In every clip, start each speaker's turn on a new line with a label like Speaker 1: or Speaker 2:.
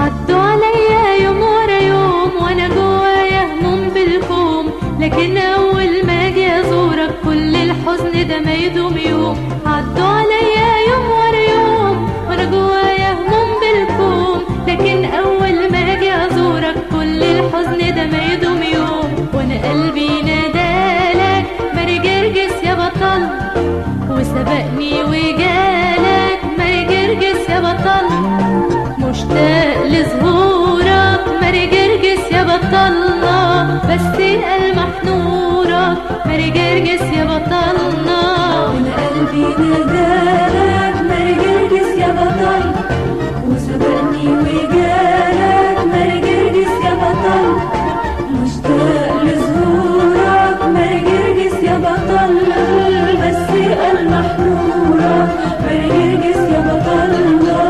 Speaker 1: عدوا عليا يوم ورا يوم وانا جوايا هموم بالكوم لكن اول ما اجي ازورك كل الحزن ده ما يدوم يوم عدوا عليا يوم ورا يوم وانا جوايا هموم بالكوم لكن اول ما اجي ازورك كل الحزن ده ما يدوم يوم وانا قلبي نادالك ماري جرجس يا بطل وسبقني وجالك ماري جرجس يا بطل مشتاق لظهورك ماري جرجس يا بطلنا بس المح نورك ماري جرجس يا بطلنا
Speaker 2: وانا قلبي نادالك ماري جرجس يا بطل وسبقني وجالك ماري جرجس يا بطل مشتاق لظهورك ماري جرجس يا بطل بس المح نورك ماري جرجس يا بطلنا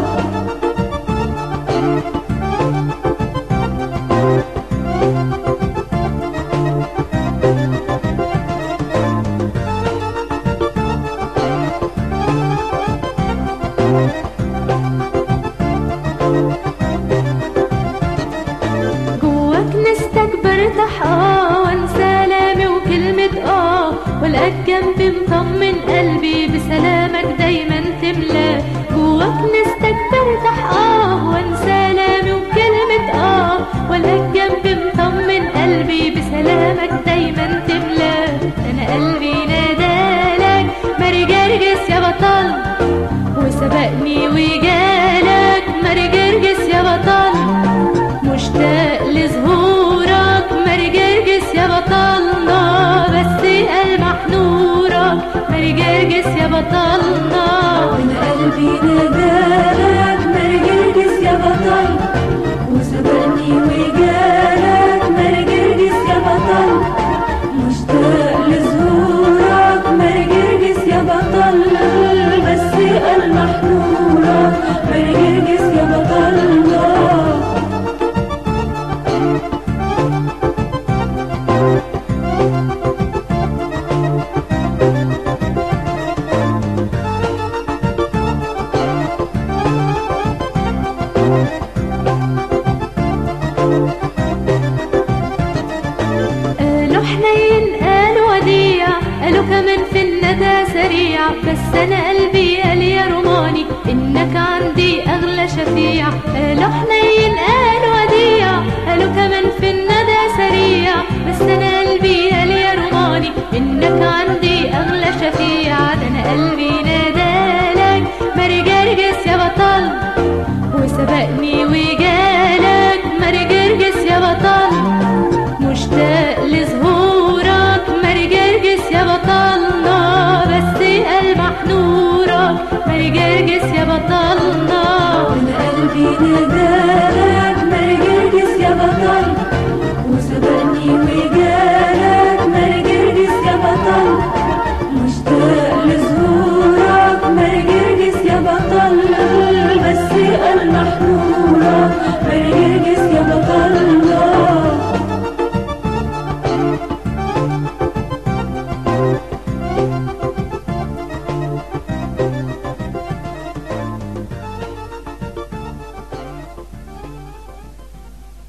Speaker 1: جواك نستكبر اه وانسى لامي وكلمة اه والقاك جنبي مطمن قلبي بسلامك دايما تملى جواك نستكبر اه وانسى لامي وكلمة اه والقاك جنبي مطمن قلبي بسلامك دايما تملى انا قلبي نادالك ماري جرجس يا بطل وسبقني وجالك ماري جرجس يا بطل مشتاق لظهورك ماري جرجس يا بطلنا بس ألمح نورك ماري جرجس يا بطلنا
Speaker 2: وانا قلبي نادالك ماري جرجس يا بطل وسبقني وجالك ماري جرجس يا بطل مشتاق لظهورك ماري جرجس يا بطل بس المح نورك ماري جرجس يا بطلنا
Speaker 1: قالوا حنين قالوا وديع قالوا كمان في الندى سريع بس انا قلبي قال يا روماني انك عندي اغلى شفيع قالوا حنين قالوا وديع قالوا كمان في الندى سريع بس انا قلبي قال يا روماني انك عندي اغلى شفيع ده انا قلبي نادالك ماري جرجس يا بطل وسبقني وجالك ماري جرجس يا بطل مشتاق لظهورك ماري جرجس يا بطلنا بس ألمح نورك ماري جرجس يا بطلنا
Speaker 2: وانا قلبي نادالك ماري جرجس يا بطل وسبقني وجالك ماري جرجس يا بطل مشتاق لظهورك ماري جرجس يا بطل بس المح نورك ماري جرجس